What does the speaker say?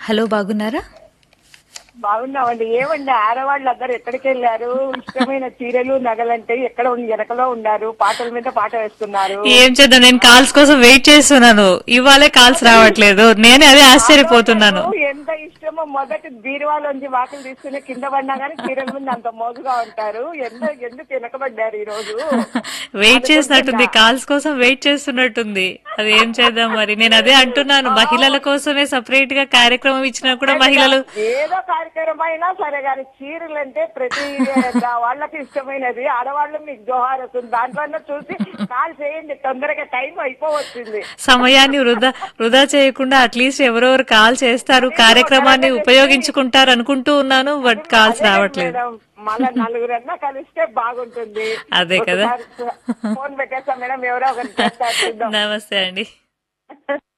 Hello బాగున్నారా బాగున్నామండి ఏమండి ఆడవాళ్ళు అందరు ఎక్కడికి వెళ్ళారు ఇష్టమైన చీరలు నగలంటే ఎక్కడ ఉన్- వెనకలో ఉన్నారు పాటల మీద పాట వేస్తున్నారు ఏం చేద్దాం నేను కాల్స్ కోసం వెయిట్ చేస్తున్నాను ఇవాళే కాల్స్ రావట్లేదు నేనే అదే ఆశ్చర్యపోతున్నాను నాకు ఎంత ఇష్టమో మొదటి బీరువాలోంచి వాకిలు తీసుకుని కింద పడినా కానీ చీరల ముందు అంత మోజుగా ఉంటారు ఎంత ఎందుకు వెనకబడ్డారు ఈ రోజు వెయిట్ చేసినట్టుంది కాల్స్ కోసం వెయిట్ చేస్తున్నట్టుంది అది ఏం చేద్దాం మరి నేను అదే అంటున్నాను మహిళల కోసమే సపరేట్ గా కార్యక్రమం ఇచ్చినా కూడా మహిళలు ఏదో కార్యక్రమం అయినా సరే కానీ చీరలు అంటే ప్రతి వాళ్ళకి ఇష్టమైనది ఆడవాళ్ళు మీకు జోహార్ వస్తుంది దాంట్లో చూసి కాల్ చేయండి తొందరగా టైం అయిపోవచ్చింది సమయాన్ని వృధా వృధా చేయకుండా అట్లీస్ట్ ఎవరెవరు కాల్ చేస్తారు కార్యక్రమాన్ని ఉపయోగించుకుంటారు అనుకుంటూ ఉన్నాను బట్ కాల్స్ రావట్లేదు మేడం మళ్ళా నలుగురన్నా కలిస్తే బాగుంటుంది అదే కదా. ఒకసారి ఫోన్ పెట్టేస్తాం మేడం ఎవరో ఒకరు చేస్తారు చూద్దాం నమస్తే అండి